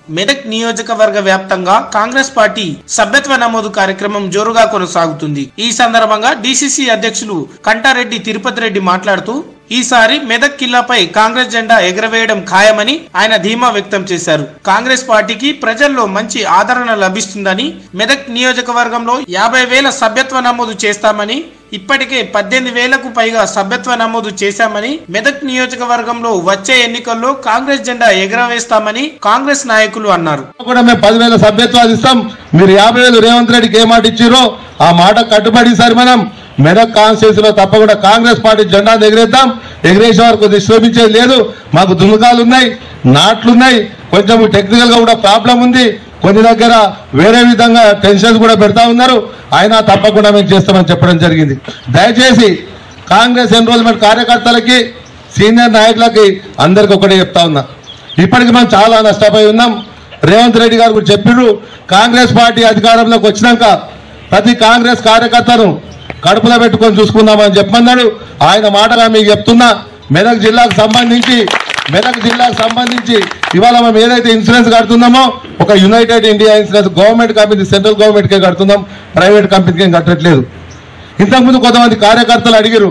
మెదక్ నియోజకవర్గ వ్యాప్తంగా కాంగ్రెస్ పార్టీ సభ్యత్వ నమోదు కార్యక్రమం జోరుగా కొనసాగుతుంది ఈ సందర్భంగా డిసిసి అధ్యక్షులు కంటారెడ్డి తిరుపతి రెడ్డి మాట్లాడుతూ ఈసారి మెదక్ కిల్లాపై కాంగ్రెస్ జెండా ఎగరవేయడం ఖాయమని ఆయన ధీమా వ్యక్తం చేశారు కాంగ్రెస్ పార్టీకి ప్రజల్లో మంచి ఆదరణ లభిస్తుందని మెదక్ నియోజకవర్గంలో యాభై వేల సభ్యత్వ నమోదు చేస్తామని ఇప్పటికే పద్దెనిమిది వేలకు పైగా సభ్యత్వ నమోదు చేశామని మెదక్ నియోజకవర్గంలో వచ్చే ఎన్నికల్లో కాంగ్రెస్ జెండా ఎగరవేస్తామని కాంగ్రెస్ నాయకులు అన్నారు కూడా మేము పదివేల సభ్యత్వాలు ఇస్తాం మీరు యాభై వేలు రేవంత్ రెడ్డికి ఏ మాట ఇచ్చిరో ఆ మాట కట్టుబడి సార్ మనం మెదక్ కాన్స్టిట్యూన్సీ లో తప్పకుండా కాంగ్రెస్ పార్టీ జెండా ఎగిరేద్దాం ఎగిరేసే వరకు నిశ్రమించేది లేదు మాకు దుమ్మకాలు ఉన్నాయి నాట్లున్నాయి కొంచెం టెక్నికల్ గా కూడా ప్రాబ్లం ఉంది కొన్ని దగ్గర వేరే విధంగా టెన్షన్స్ కూడా పెడతా ఉన్నారు అయినా తప్పకుండా మేము చేస్తామని చెప్పడం జరిగింది దయచేసి కాంగ్రెస్ ఎన్రోల్మెంట్ కార్యకర్తలకి సీనియర్ నాయకులకి అందరికి ఒకటే చెప్తా ఉన్నా ఇప్పటికి మనం చాలా నష్టపోయి ఉన్నాం రేవంత్ రెడ్డి గారు కూడా చెప్పిర్రు కాంగ్రెస్ పార్టీ అధికారంలోకి వచ్చినాక ప్రతి కాంగ్రెస్ కార్యకర్తను కడుపులో పెట్టుకొని చూసుకుందామని చెప్పమన్నాడు ఆయన మాటగా మీకు చెప్తున్నా మెదక్ జిల్లాకు సంబంధించి మెదక్ జిల్లాకు సంబంధించి ఇవాళ మనం ఏదైతే ఇన్సూరెన్స్ కడుతున్నామో ఒక United India insurance government company central గవర్నమెంట్కే కడుతున్నాం ప్రైవేట్ కంపెనీకి ఏం కట్టట్లేదు ఇంతకుముందు కొంతమంది కార్యకర్తలు అడిగారు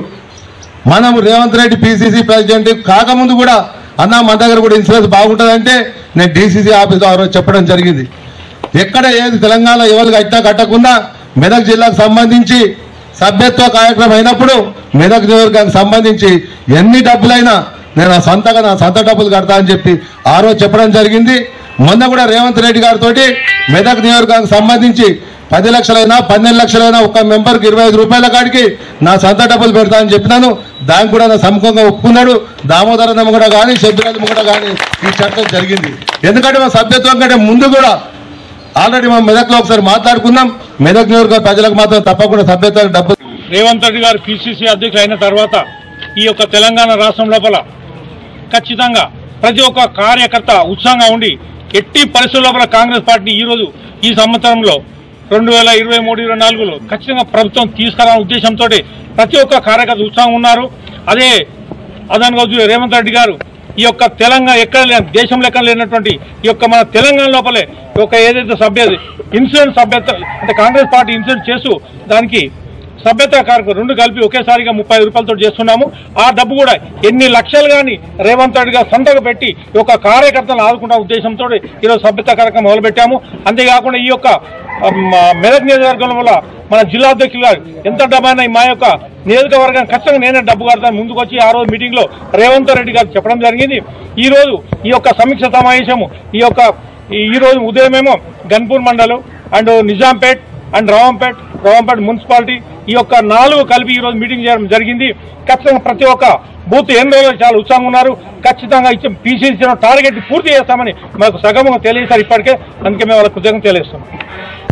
మనం రేవంత్ రెడ్డి పిసిసి ప్రెసిడెంట్ కాకముందు కూడా అన్న మన దగ్గర కూడా ఇన్సూరెన్స్ బాగుంటుందంటే నేను డీసీసీ ఆఫీస్ ఆ రోజు చెప్పడం జరిగింది ఎక్కడ ఏది తెలంగాణ ఎవరు కట్టా కట్టకుండా మెదక్ జిల్లాకు సంబంధించి సభ్యత్వ కార్యక్రమం అయినప్పుడు మెదక్ నియోజకవర్గానికి సంబంధించి ఎన్ని డబ్బులైనా నేను నా సొంతగా నా సొంత డబ్బులు కడతా అని చెప్పి ఆ రోజు చెప్పడం జరిగింది మొన్న కూడా రేవంత్ రెడ్డి గారితో మెదక్ నియోజకవర్గానికి సంబంధించి పది లక్షలైనా పన్నెండు లక్షలైనా ఒక మెంబర్కి ఇరవై ఐదు రూపాయల కాడికి నా సొంత డబ్బులు పెడతా అని చెప్పినాను దానికి కూడా నా సముఖంగా ఒప్పుకున్నాడు దామోదరనమ్మ కూడా కానీ శబ్దురాజమ్మ కూడా కానీ ఈ చట్టం జరిగింది ఎందుకంటే మా సభ్యత్వం కంటే ముందు కూడా ఆల్రెడీ మనం మెదక్లో ఒకసారి మాట్లాడుకున్నాం మెదక్ నియోజకవర్గ ప్రజలకు మాత్రం తప్పకుండా సభ్యత్వం డబ్బు రేవంత్ రెడ్డి గారు పిసిసి అధ్యక్షులు అయిన తర్వాత ఈ యొక్క తెలంగాణ రాష్ట్రం లోపల ఖచ్చితంగా ప్రతి ఒక్క కార్యకర్త ఉత్సాహంగా ఉండి ఎట్టి పరిస్థితుల లోపల కాంగ్రెస్ పార్టీ ఈరోజు ఈ సంవత్సరంలో రెండు వేల ఇరవై మూడు ఇరవై నాలుగులో ఖచ్చితంగా ప్రభుత్వం తీసుకురావాలనే ఉద్దేశంతో ప్రతి ఒక్క కార్యకర్త ఉత్సాహం ఉన్నారు అదే అదనుగా చూ- రేవంత్ రెడ్డి గారు ఈ యొక్క తెలంగాణ ఎక్కడ లేని దేశంలో ఎక్కడ లేనటువంటి ఈ యొక్క మన తెలంగాణ లోపలే ఈ యొక్క ఏదైతే సభ్య ఇన్సూరెన్స్ సభ్యత అంటే కాంగ్రెస్ పార్టీ ఇన్సూరెన్స్ చేస్తూ దానికి సభ్యత కార్యక్రమం రెండు కలిపి ఒకేసారిగా ముప్పై రూపాయలతో చేస్తున్నాము ఆ డబ్బు కూడా ఎన్ని లక్షలు కానీ రేవంత్ రెడ్డి గారు సంతకు పెట్టి ఈ యొక్క కార్యకర్తలను ఆదుకున్న ఉద్దేశంతో ఈరోజు సభ్యత కార్యక్రమం మొదలుపెట్టాము అంతేకాకుండా ఈ యొక్క ఆ, మా మెదక్ నియోజకవర్గం వల్ల మన జిల్లా అధ్యక్షులు గారు ఎంత డబ్బైనా మా యొక్క నియోజకవర్గం ఖచ్చితంగా నేనే డబ్బు కడతాను ముందుకు వచ్చి ఆ రోజు మీటింగ్ లో రేవంత్ రెడ్డి గారు చెప్పడం జరిగింది ఈ రోజు ఈ యొక్క సమీక్ష సమావేశము ఈ యొక్క ఈ- ఈ రోజు ఉదయమేమో గన్పూర్ మండలం and Nizampet and Ravampet Ravampet municipality ఈ యొక్క నాలుగు కలిపి ఈ రోజు మీటింగ్ చేయడం జరిగింది ఖచ్చితంగా ప్రతి ఒక్క బూత్ ఎన్ని రోజులు చాలా ఉత్సాహంగా ఉన్నారు ఖచ్చితంగా ఇచ్చిన పీసీసీ టార్గెట్ పూర్తి చేస్తామని మాకు సగముగా తెలియజేశారు ఇప్పటికే అందుకే మేము వాళ్ళకి కృతజ్ఞత తెలియజేస్తాం